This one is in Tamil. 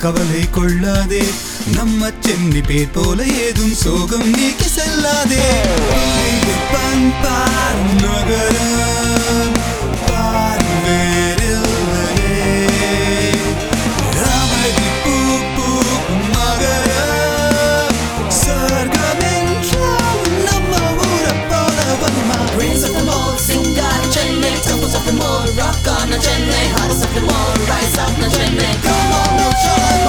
கவலை கொள்ளாதே நம்ம சென்னி பேர் போல ஏதும் சோகம் நீக்கி செல்லாதே பண்பார் நகரம் பார் வேறில்லையே அமைதி பூ பூக்கும் மகரம் சொர்க்கமென்றால் நம்ம ஊரைப் போல வருமா Rings of the mall, sing God, Chennai, temples of the mall, rock on the Chennai, hearts of the mall, rise up the Chennai. Come on, no trouble,